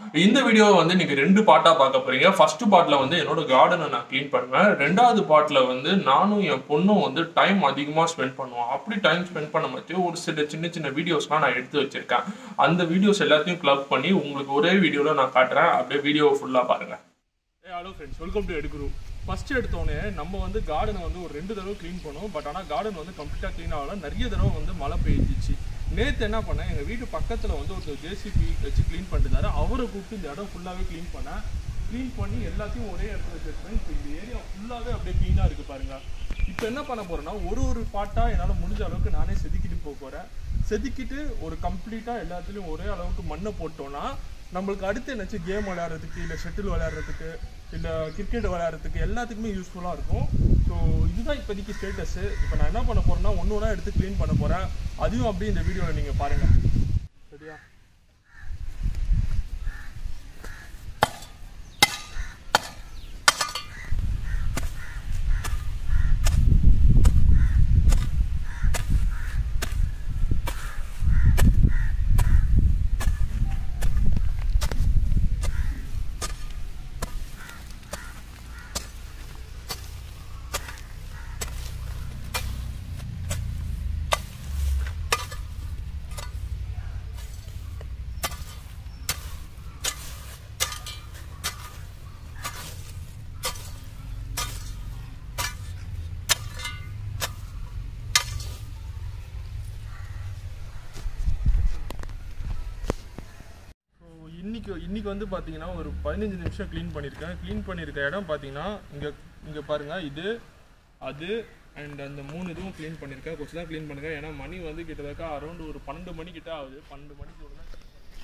இந்த வீடியோ வந்து நீங்க ரெண்டு பார்ட்டா பார்க்க போறீங்க ஃபர்ஸ்ட் பார்ட்ல வந்து என்னோட கார்டனை நான் க்ளீன் பண்ணுவேன் ரெண்டாவது பார்ட்ல வந்து நானும் என் பொண்ணும் வந்து டைம் அதிகமா ஸ்பெண்ட் பண்ணுவோம் அப்படி டைம் ஸ்பெண்ட் பண்ண மாதிரி ஒரு சில சின்ன சின்ன வீடியோஸ்லாம் நான் எடுத்து வச்சிருக்கேன் அந்த வீடியோஸ் எல்லாத்தையும் கிளப் பண்ணி உங்களுக்கு ஒரே வீடியோல நான் காட்டுறேன் அப்படியே வீடியோ ஃபுல்லா பாருங்க ஏ ஹலோ ஃப்ரெண்ட்ஸ் வெல்கம் டு எடுக்குரு ஃபர்ஸ்ட் எடுத்தோடனே நம்ம வந்து கார்டனை வந்து ஒரு ரெண்டு தடவை க்ளீன் பண்ணோம் பட் ஆனால் கார்டன் வந்து கம்ப்ளீட்டாக க்ளீன் ஆகல நிறைய தடவை வந்து மழை பெய்ஞ்சிச்சு நேற்று என்ன பண்ணேன் எங்கள் வீட்டு பக்கத்தில் வந்து ஒருத்தர் ஜேசிபி வச்சு க்ளீன் பண்ணிருந்தாரு அவரை கூப்பிட்டு இந்த இடம் ஃபுல்லாகவே க்ளீன் பண்ணேன் க்ளீன் பண்ணி எல்லாத்தையும் ஒரே இடத்துல வச்சிருக்கேன் இப்போ இந்த ஏரியா ஃபுல்லாகவே அப்படியே க்ளீனாக இருக்குது பாருங்க இப்போ என்ன பண்ண போறேன்னா ஒரு ஒரு பாட்டாக என்னால் முடிஞ்ச அளவுக்கு நானே செதுக்கிட்டு போக போகிறேன் செதுக்கிட்டு ஒரு கம்ப்ளீட்டாக எல்லாத்துலேயும் ஒரே அளவுக்கு மண்ணை போட்டோம்னா நம்மளுக்கு அடுத்து என்னாச்சு கேம் விளையாடுறதுக்கு இல்லை ஷட்டில் விளையாடுறதுக்கு இல்லை கிரிக்கெட் விளையாடுறதுக்கு எல்லாத்துக்குமே யூஸ்ஃபுல்லாக இருக்கும் ஸோ இதுதான் இப்போதைக்கு ஸ்டேட்டஸு இப்போ நான் என்ன பண்ண போறேன்னா ஒன்று ஒன்றா எடுத்து க்ளீன் பண்ண போகிறேன் அதையும் அப்படியே இந்த வீடியோவில் நீங்கள் பாருங்கள் சரியா ஸோ இன்னைக்கு இன்னைக்கு வந்து பார்த்தீங்கன்னா ஒரு பதினஞ்சு நிமிஷம் க்ளீன் பண்ணியிருக்கேன் க்ளீன் பண்ணியிருக்க இடம் பார்த்தீங்கன்னா இங்கே இங்கே பாருங்கள் இது அது அண்ட் அந்த மூணு இதுவும் க்ளீன் பண்ணியிருக்கேன் கொஞ்சம் தான் க்ளீன் பண்ணுங்க ஏன்னா மணி வந்து கிட்டத்தட்ட அரௌண்ட் ஒரு பன்னெண்டு மணி கிட்ட ஆகுது பன்னெண்டு மணிக்கு ஒரு நாள்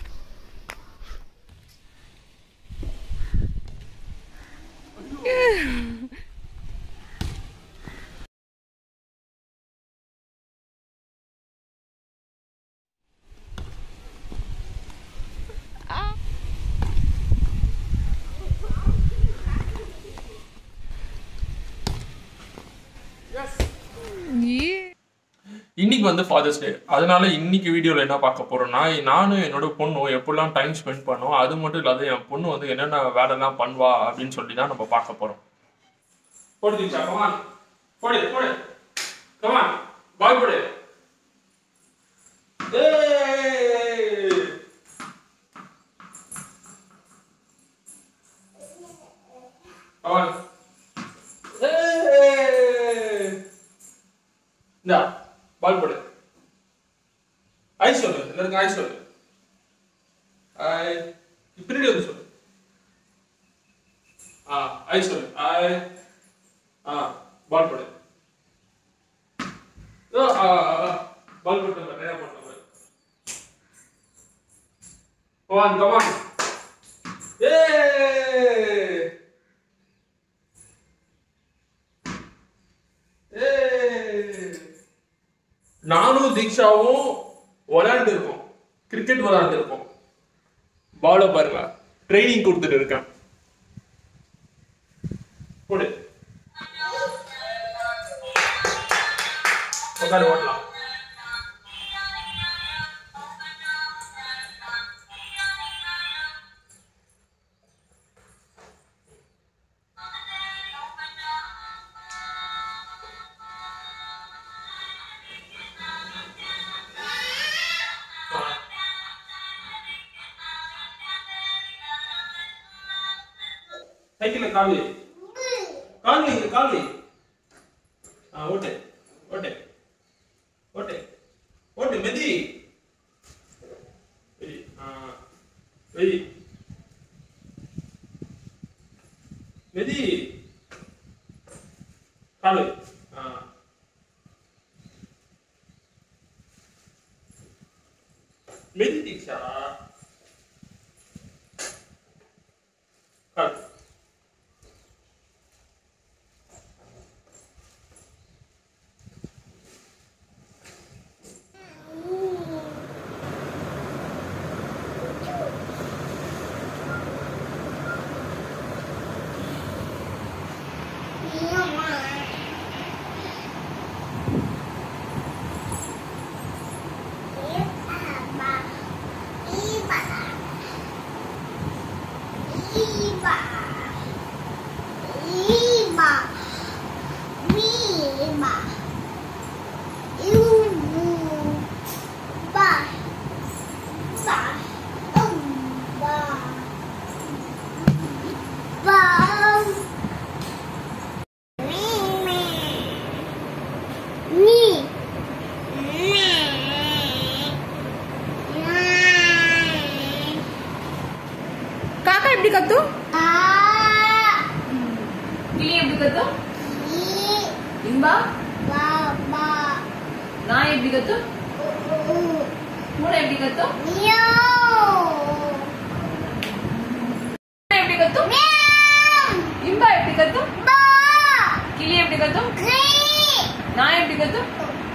இன்னைக்கு வந்து ஃபாதர்ஸ் டே அதனால இன்னைக்கு வீடியோவில் என்ன பார்க்க போறோம்னா நானும் என்னோட பொண்ணும் எப்படிலாம் டைம் ஸ்பெண்ட் பண்ணோம் அது மட்டும் இல்லாத என் பொண்ணு வந்து என்னென்ன வேலைலாம் பண்ணுவா அப்படின்னு சொல்லி தான் நம்ம பார்க்க போறோம் போடு தீக்ஷா கமான் போடு போடு கமான் பாய் போடு ஏய் கமான் ஏய் இந்தா பால் போடு ஐ சொல்லு எல்லாருக்கும் ஐ சொல்லு ஐ பின்னாடி வந்து சொல்லு ஆ ஐ சொல்லு ஐ ஆ பால் போடு ஓ, ஆ, ஆ, ஆ. பால் போட்டு நிறைய போட்டு கமான் கமான் ஏ நானும் தீக்ஷாவும் விளையாண்டு இருக்கோம் கிரிக்கெட் விளையாண்டு இருக்கோம் பால பாருங்க ட்ரைனிங் கொடுத்துட்டு இருக்கேன் போடு உட்காரு ஓட்டலாம் சைக்கிள்ல காலு கால் வைங்க கால் வை ஆ ஓட்டு ஓட்டு ஓட்டு ஓட்டு மெதி வெய் ஆ வெய் மெதி கால் வை ஆ மெதி தீக்ஷா கால் Yes, Abba. Iba. Iba. Miba. Ibu. Ba. Ba. Umba. Ba. Mimi. Mi. Mi. Mi. காக்கா எப்படி கத்தும் ஆ. கிளி எப்படி கத்தும் இ. இன்பா பா. பா. நாய் எப்படி கத்தும் உ. பூனை எப்படி கத்தும் மியோ. பூனை எப்படி கத்தும் மியாவ். இன்பா எப்படி கத்தும் பா. கிளி எப்படி கத்தும் கிளி. நாய் எப்படி கத்தும்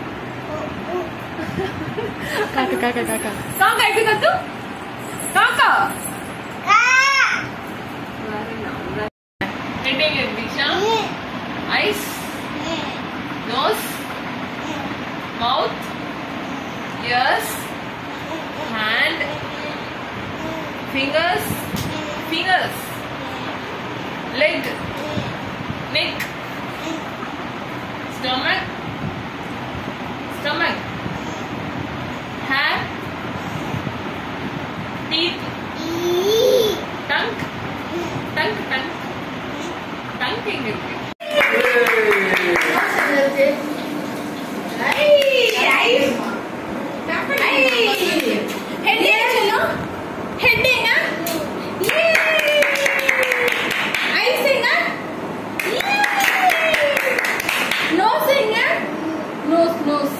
காக்கா காக்கா காக்கா காக்கா எப்படி கத்தும் காக்கா கா. ஹெட்டிங் எப்படி இ. ஐஸ் இ. Nose mouth ears hand fingers fingers leg neck stomach stomach hair teeth இ. tongue tongue tongue tongue எங்க இருக்கு நோஸ் நோஸ்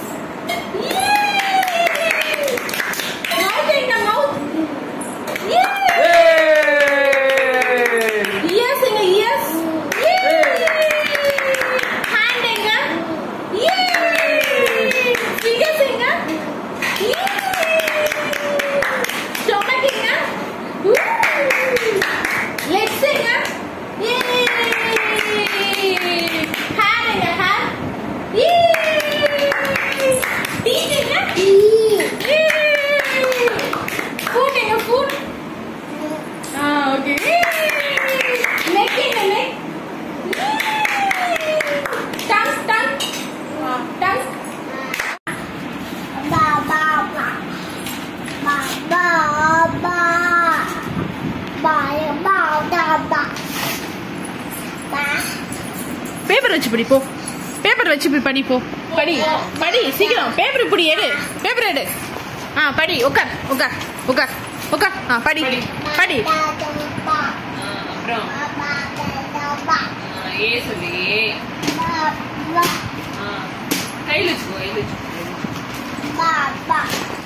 இயர்ஸ் எங்க இயர்ஸ் ஹேண்ட் எங்க ஃபிங்கர்ஸ் எங்க ஸ்டொமக் எங்க லெக்ஸ் எங்க ஹேர் எங்க ஹேர் டீத் எங்க ஃபுட் எங்க ஃபுட் ஆ ஓகே நெக் எங்க neck tongue tongue tongue Ba ba ba. Ba ba ba. Ba ba da ba. Ba. Paper வச்சு படி போ பேப்பர் வச்சு போய் படி போ படி படி சீக்கிரம் பேப்பர் இப்படி எடு பேப்பர் எடு ஆ படி உட்கார் உட்கார் உட்கார் உட்கார் ஆ படி படி Da da ba. அப்புறம் Ba ba da da ba. ஏ சொல்லி Ba ba கையில் வச்சுக்கோ கையில் வச்சுக்கோ ba ba.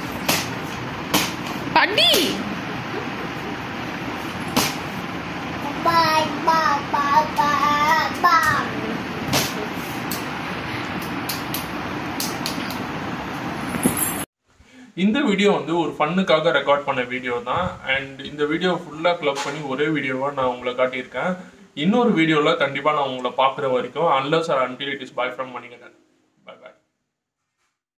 படி Ba ba ba ba ba. இந்த வீடியோ வந்து ஒரு ஃபன்னுக்காக ரெக்கார்ட் பண்ண வீடியோ தான் அண்ட் இந்த வீடியோ ஃபுல்லாக கிளப் பண்ணி ஒரே வீடியோவாக நான் உங்களை காட்டியிருக்கேன் இன்னொரு வீடியோவில் கண்டிப்பாக நான் உங்களை பார்க்குற வரைக்கும் unless or until it is bye from Manikandan